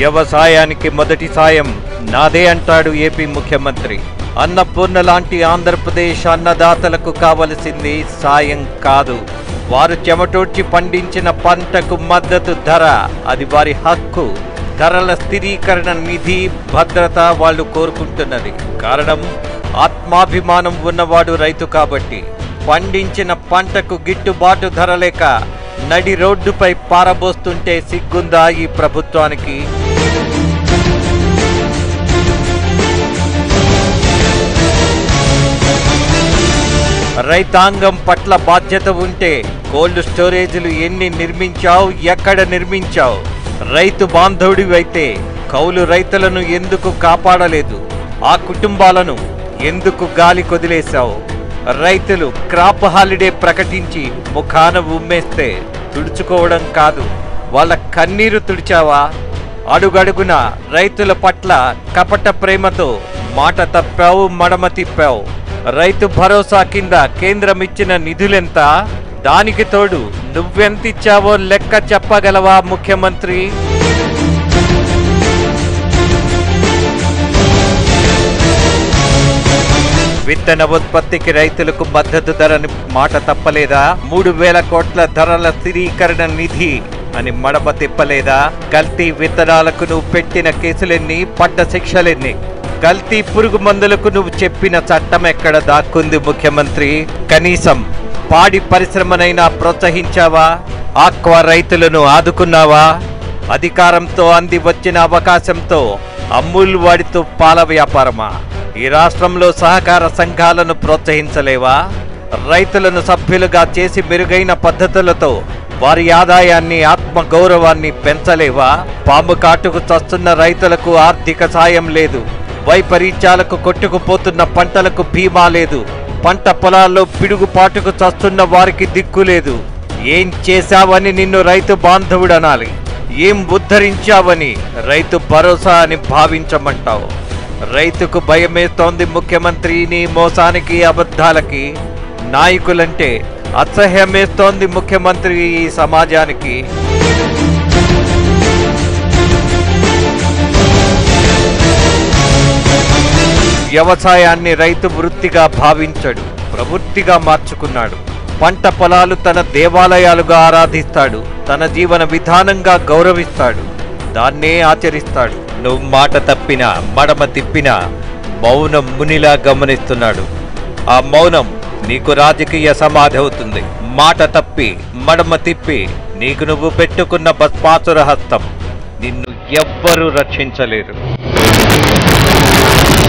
వ్యవసాయానికి మొదటి సాయం నాదే అంటాడు ఏపీ ముఖ్యమంత్రి అన్నపూర్ణ లాంటి ఆంధ్రప్రదేశ్ అన్నదాతలకు కావలసింది సాయం కాదు వారు చెమటోడ్చి పండించిన పంటకు మద్దతు ధర అది వారి హక్కు ధరల స్థిరీకరణ నిధి భద్రత వాళ్ళు కోరుకుంటున్నది కారణం ఆత్మాభిమానం ఉన్నవాడు రైతు కాబట్టి పండించిన పంటకు గిట్టుబాటు ధర లేక నడి రోడ్డుపై పారబోస్తుంటే సిగ్గుందా ఈ ప్రభుత్వానికి రైతాంగం పట్ల బాధ్యత ఉంటే కోల్డ్ స్టోరేజీలు ఎన్ని నిర్మించావు ఎక్కడ నిర్మించావు రైతు బాంధవుడివైతే కౌలు రైతులను ఎందుకు కాపాడలేదు ఆ కుటుంబాలను ఎందుకు గాలి కొదిలేశావు రైతులు క్రాప్ హాలిడే ప్రకటించి ముఖాన ఉమ్మేస్తే తుడుచుకోవడం కాదు వాళ్ళ కన్నీరు తుడిచావా అడుగడుగున రైతుల పట్ల కపట ప్రేమతో మాట తప్పావు మడమ తిప్పావు రైతు భరోసా కింద కేంద్రం ఇచ్చిన నిధులెంత దానికి తోడు నువ్వెంతిచ్చావో లెక్క చెప్పగలవా ముఖ్యమంత్రి విత్తన ఉత్పత్తికి రైతులకు మద్దతు ధరని మాట తప్పలేదా మూడు వేల కోట్ల ధరల స్థిరీకరణ నిధి అని మడమ తిప్పలేదా కల్తీ విత్తనాలకు నువ్వు పెట్టిన కేసులెన్ని పడ్డ శిక్షలెన్ని కల్తీ పురుగు మందులకు నువ్వు చెప్పిన చట్టం ఎక్కడ దాక్కుంది ముఖ్యమంత్రి కనీసం పాడి పరిశ్రమనైనా ప్రోత్సహించావా ఆక్వా రైతులను ఆదుకున్నావా అధికారంతో అంది వచ్చిన అవకాశంతో అమూల్ వాడితో పాల వ్యాపారమా ఈ రాష్ట్రంలో సహకార సంఘాలను ప్రోత్సహించలేవా రైతులను సభ్యులుగా చేసి మెరుగైన పద్ధతులతో వారి ఆదాయాన్ని ఆత్మ గౌరవాన్ని పెంచలేవా పాము కాటుకు చస్తున్న రైతులకు ఆర్థిక సాయం లేదు వైపరీత్యాలకు కొట్టుకుపోతున్న పంటలకు బీమా లేదు పంట పొలాల్లో పిడుగుపాటుకు చస్తున్న వారికి దిక్కు లేదు ఏం చేశావని నిన్ను రైతు బాంధవుడు అనాలి ఏం ఉద్ధరించావని రైతు భరోసా అని భావించమంటావు రైతుకు భయమేస్తోంది ముఖ్యమంత్రి నీ మోసానికి అబద్ధాలకి నాయకులంటే అసహ్యమేస్తోంది ముఖ్యమంత్రి ఈ సమాజానికి వ్యవసాయాన్ని రైతు వృత్తిగా భావించడు ప్రవృత్తిగా మార్చుకున్నాడు పంట పొలాలు తన దేవాలయాలుగా ఆరాధిస్తాడు తన జీవన విధానంగా గౌరవిస్తాడు దాన్నే ఆచరిస్తాడు నువ్వు మాట తప్పినా మడమ తిప్పినా మౌనం మునిలా గమనిస్తున్నాడు ఆ మౌనం నీకు రాజకీయ సమాధి అవుతుంది మాట తప్పి మడమ తిప్పి నీకు నువ్వు పెట్టుకున్న భస్మాసుర హస్తం నిన్ను ఎవ్వరూ రక్షించలేరు